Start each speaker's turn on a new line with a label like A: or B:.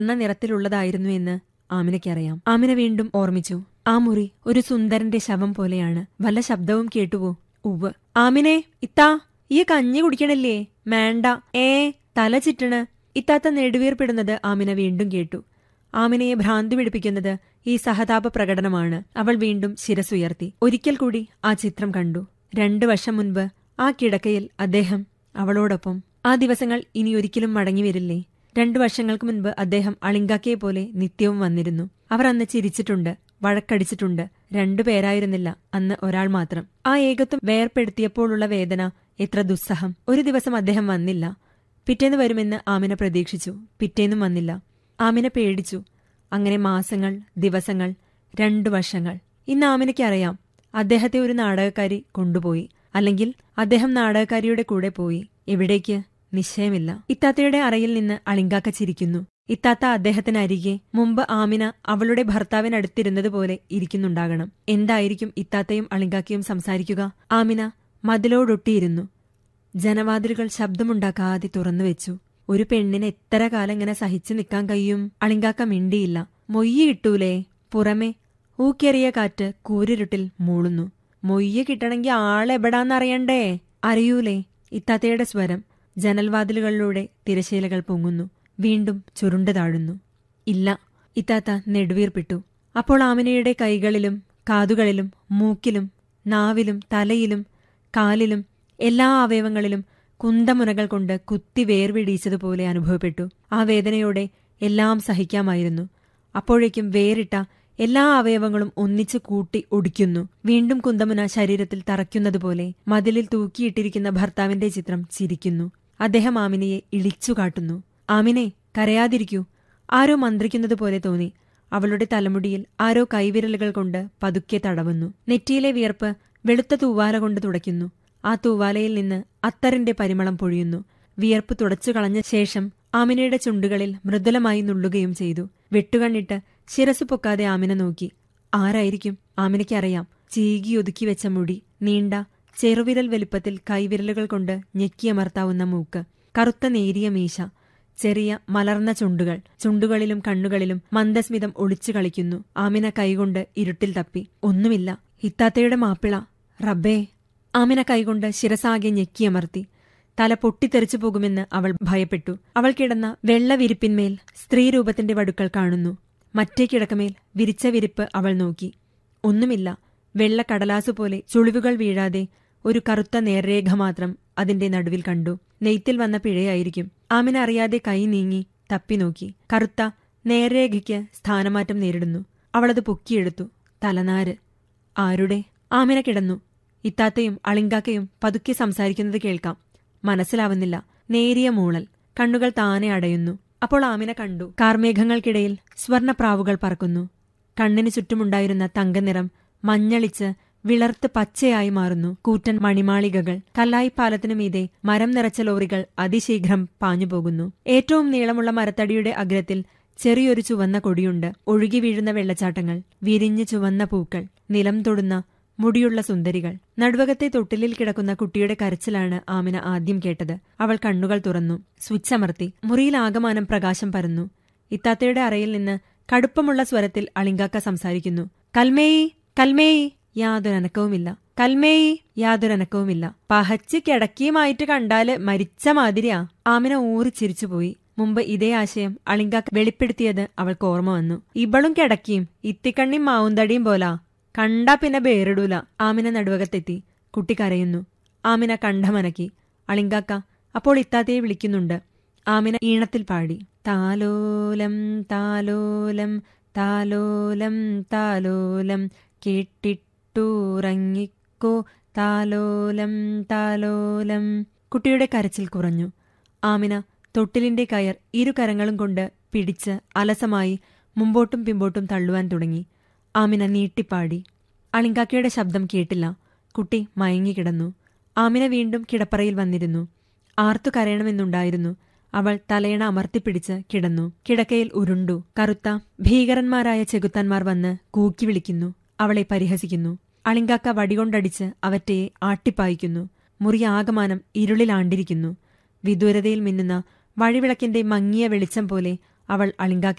A: എന്ന നിറത്തിലുള്ളതായിരുന്നു എന്ന് ആമിനയ്ക്കറിയാം ആമിന വീണ്ടും ഓർമ്മിച്ചു ആ മുറി ഒരു സുന്ദരന്റെ ശവം പോലെയാണ് വല്ല ശബ്ദവും കേട്ടുവോ ഉവ് ആമിനെ ഇത്താ ഈ കഞ്ഞി കുടിക്കണില്ലേ മേണ്ട ഏ തല ചിറ്റണ് ഇത്താത്ത നെടുവീർപ്പിടുന്നത് ആമിന വീണ്ടും കേട്ടു ആമിനയെ ഭ്രാന്തി പിടിപ്പിക്കുന്നത് ഈ സഹതാപ പ്രകടനമാണ് അവൾ വീണ്ടും ശിരസുയർത്തി ഒരിക്കൽ കൂടി ആ ചിത്രം കണ്ടു രണ്ടു വർഷം മുൻപ് ആ കിടക്കയിൽ അദ്ദേഹം അവളോടൊപ്പം ആ ദിവസങ്ങൾ ഇനി ഒരിക്കലും മടങ്ങിവരില്ലേ രണ്ടു വർഷങ്ങൾക്ക് മുൻപ് അദ്ദേഹം അളിങ്കാക്കയെ പോലെ നിത്യവും വന്നിരുന്നു അവർ അന്ന് ചിരിച്ചിട്ടുണ്ട് വഴക്കടിച്ചിട്ടുണ്ട് രണ്ടുപേരായിരുന്നില്ല അന്ന് ഒരാൾ മാത്രം ആ ഏകത്വം വേർപ്പെടുത്തിയപ്പോഴുള്ള വേദന എത്ര ദുസ്സഹം ഒരു ദിവസം അദ്ദേഹം വന്നില്ല പിറ്റേന്ന് വരുമെന്ന് ആമിന പ്രതീക്ഷിച്ചു പിറ്റേന്നും വന്നില്ല ആമിന പേടിച്ചു അങ്ങനെ മാസങ്ങൾ ദിവസങ്ങൾ രണ്ടു വർഷങ്ങൾ ഇന്ന് ആമിനയ്ക്കറിയാം അദ്ദേഹത്തെ ഒരു നാടകക്കാരി കൊണ്ടുപോയി അല്ലെങ്കിൽ അദ്ദേഹം നാടകക്കാരിയുടെ കൂടെ പോയി എവിടേക്ക് നിശ്ചയമില്ല ഇത്താത്തയുടെ അറയിൽ നിന്ന് അളിങ്കാക്ക ചിരിക്കുന്നു ഇത്താത്ത അദ്ദേഹത്തിന് അരികെ മുമ്പ് ആമിന അവളുടെ ഭർത്താവിനടുത്തിരുന്നതുപോലെ ഇരിക്കുന്നുണ്ടാകണം എന്തായിരിക്കും ഇത്താത്തയും അളിങ്കാക്കയും സംസാരിക്കുക ആമിന മതിലോടൊട്ടിയിരുന്നു ജനവാതിലുകൾ ശബ്ദമുണ്ടാക്കാതെ തുറന്നുവെച്ചു ഒരു പെണ്ണിന് എത്ര കാലം ഇങ്ങനെ സഹിച്ചു നിൽക്കാൻ കഴിയും അളിങ്കാക്ക മിണ്ടിയില്ല മൊയ്യ് കിട്ടൂലേ പുറമെ ഊക്കെറിയ കാറ്റ് കൂരിരുട്ടിൽ മൂളുന്നു മൊയ്യ് കിട്ടണമെങ്കിൽ ആളെവിടാന്നറിയണ്ടേ അറിയൂലേ ഇത്താത്തയുടെ സ്വരം ജനൽവാതിലുകളിലൂടെ തിരശീലകൾ പൊങ്ങുന്നു വീണ്ടും ചുരുണ്ടു താഴുന്നു ഇല്ല ഇത്താത്ത നെടുവീർപ്പിട്ടു അപ്പോൾ ആമിനയുടെ കൈകളിലും കാതുകളിലും മൂക്കിലും നാവിലും തലയിലും കാലിലും എല്ലാ അവയവങ്ങളിലും കുന്തമുനകൾ കൊണ്ട് കുത്തി വേർവിടിയിച്ചതുപോലെ അനുഭവപ്പെട്ടു ആ വേദനയോടെ എല്ലാം സഹിക്കാമായിരുന്നു അപ്പോഴേക്കും വേറിട്ട എല്ലാ അവയവങ്ങളും ഒന്നിച്ചു കൂട്ടി ഒടിക്കുന്നു വീണ്ടും കുന്തമുന ശരീരത്തിൽ തറയ്ക്കുന്നതുപോലെ മതിലിൽ തൂക്കിയിട്ടിരിക്കുന്ന ഭർത്താവിന്റെ ചിത്രം ചിരിക്കുന്നു അദ്ദേഹം ആമിനയെ ഇളിച്ചു കാട്ടുന്നു ആമിനെ കരയാതിരിക്കൂ ആരോ മന്ത്രിക്കുന്നത് പോലെ തോന്നി അവളുടെ തലമുടിയിൽ ആരോ കൈവിരലുകൾ കൊണ്ട് പതുക്കെ തടവുന്നു നെറ്റിയിലെ വിയർപ്പ് വെളുത്ത തൂവാല കൊണ്ട് തുടയ്ക്കുന്നു ആ തൂവാലയിൽ നിന്ന് അത്തറിന്റെ പരിമളം പൊഴിയുന്നു വിയർപ്പ് തുടച്ചു കളഞ്ഞ ശേഷം ആമിനയുടെ ചുണ്ടുകളിൽ മൃദുലമായി നുള്ളുകയും ചെയ്തു വെട്ടുകണ്ണിട്ട് ശിരസ് പൊക്കാതെ ആമിന നോക്കി ആരായിരിക്കും ആമിനയ്ക്കറിയാം ചീകി ഒതുക്കി വെച്ച മുടി നീണ്ട ചെറുവിരൽ വലിപ്പത്തിൽ കൈവിരലുകൾ കൊണ്ട് ഞെക്കിയമർത്താവുന്ന മൂക്ക് കറുത്ത നേരിയ മീശ ചെറിയ മലർന്ന ചുണ്ടുകൾ ചുണ്ടുകളിലും കണ്ണുകളിലും മന്ദസ്മിതം ഒളിച്ചു കളിക്കുന്നു ആമിന കൈകൊണ്ട് ഇരുട്ടിൽ തപ്പി ഒന്നുമില്ല ഹിത്താത്തയുടെ മാപ്പിള റബ്ബേ ആമിന കൈകൊണ്ട് ശിരസാകെ ഞെക്കിയമർത്തി തല പൊട്ടിത്തെറിച്ചു പോകുമെന്ന് അവൾ ഭയപ്പെട്ടു അവൾ കിടന്ന വെള്ള വിരിപ്പിന്മേൽ സ്ത്രീരൂപത്തിന്റെ വടുക്കൾ കാണുന്നു മറ്റേ കിടക്കമേൽ വിരിച്ച വിരിപ്പ് അവൾ നോക്കി ഒന്നുമില്ല വെള്ള കടലാസു പോലെ ചുളിവുകൾ വീഴാതെ ഒരു കറുത്ത നേർരേഖ മാത്രം അതിന്റെ നടുവിൽ കണ്ടു നെയ്ത്തിൽ വന്ന പിഴയായിരിക്കും ആമിന അറിയാതെ കൈ നീങ്ങി തപ്പി നോക്കി കറുത്ത നേർരേഖയ്ക്ക് സ്ഥാനമാറ്റം നേരിടുന്നു അവളത് പൊക്കിയെടുത്തു തലനാര് ആരുടെ ആമിന കിടന്നു ഇത്താത്തയും അളിങ്കാക്കയും പതുക്കെ സംസാരിക്കുന്നത് കേൾക്കാം മനസ്സിലാവുന്നില്ല നേരിയ മൂളൽ കണ്ണുകൾ താനെ അടയുന്നു അപ്പോൾ ആമിന കണ്ടു കാർമേഘങ്ങൾക്കിടയിൽ സ്വർണപ്രാവുകൾ പറക്കുന്നു കണ്ണിന് ചുറ്റുമുണ്ടായിരുന്ന തങ്കനിറം മഞ്ഞളിച്ച് വിളർത്ത് പച്ചയായി മാറുന്നു കൂറ്റൻ മണിമാളികകൾ കല്ലായി പാലത്തിനു മീതെ മരം നിറച്ച ലോറികൾ അതിശീഘ്രം പാഞ്ഞുപോകുന്നു ഏറ്റവും നീളമുള്ള മരത്തടിയുടെ അഗ്രത്തിൽ ചെറിയൊരു ചുവന്ന കൊടിയുണ്ട് ഒഴുകി വീഴുന്ന വെള്ളച്ചാട്ടങ്ങൾ വിരിഞ്ഞ് ചുവന്ന പൂക്കൾ നിലം തൊടുന്ന മുടിയുള്ള സുന്ദരികൾ നടുവകത്തെ തൊട്ടിലിൽ കിടക്കുന്ന കുട്ടിയുടെ കരച്ചിലാണ് ആമിന ആദ്യം കേട്ടത് അവൾ കണ്ണുകൾ തുറന്നു സ്വിച്ച് അമർത്തി മുറിയിൽ ആകമാനം പ്രകാശം പരന്നു ഇത്താത്തയുടെ അറയിൽ നിന്ന് കടുപ്പമുള്ള സ്വരത്തിൽ അളിങ്കാക്ക സംസാരിക്കുന്നു കൽമേയി കൽമേയി യാതൊരനക്കവുമില്ല കൽമേയി യാതൊരനക്കവുമില്ല പഹച്ച് കിടക്കിയുമായിട്ട് കണ്ടാല് മരിച്ച മാതിരിയാ ആമിന ഊറി ചിരിച്ചുപോയി മുമ്പ് ഇതേ ആശയം അളിങ്കാക്ക വെളിപ്പെടുത്തിയത് അവൾക്ക് ഓർമ്മ വന്നു ഇവളും കിടക്കിയും ഇത്തിക്കണ്ണിയും മാവുന്തടിയും പോലാ കണ്ടാ പിന്നെ ബേറിടൂല ആമിന നടുവകത്തെത്തി കുട്ടി കരയുന്നു ആമിന കണ്ഠമനക്കി അളിങ്കാക്ക അപ്പോൾ ഇത്താത്തയെ വിളിക്കുന്നുണ്ട് ആമിന ഈണത്തിൽ പാടി താലോലം താലോലം താലോലം താലോലം കേട്ടിട്ടുറങ്ങിക്കോ താലോലം താലോലം കുട്ടിയുടെ കരച്ചിൽ കുറഞ്ഞു ആമിന തൊട്ടിലിന്റെ കയർ ഇരു കരങ്ങളും കൊണ്ട് പിടിച്ച് അലസമായി മുമ്പോട്ടും പിമ്പോട്ടും തള്ളുവാൻ തുടങ്ങി ആമിന നീട്ടിപ്പാടി അളിങ്കാക്കയുടെ ശബ്ദം കേട്ടില്ല കുട്ടി മയങ്ങിക്കിടന്നു ആമിന വീണ്ടും കിടപ്പറയിൽ വന്നിരുന്നു ആർത്തു കരയണമെന്നുണ്ടായിരുന്നു അവൾ തലയണ അമർത്തിപ്പിടിച്ച് കിടന്നു കിടക്കയിൽ ഉരുണ്ടു കറുത്ത ഭീകരന്മാരായ ചെകുത്താന്മാർ വന്ന് കൂക്കി വിളിക്കുന്നു അവളെ പരിഹസിക്കുന്നു അളിങ്കാക്ക വടികൊണ്ടടിച്ച് അവറ്റയെ ആട്ടിപ്പായിക്കുന്നു മുറി ആകമാനം ഇരുളിലാണ്ടിരിക്കുന്നു വിദൂരതയിൽ മിന്നുന്ന വഴിവിളക്കിന്റെ മങ്ങിയ വെളിച്ചം പോലെ അവൾ അളിങ്കാക്കയെ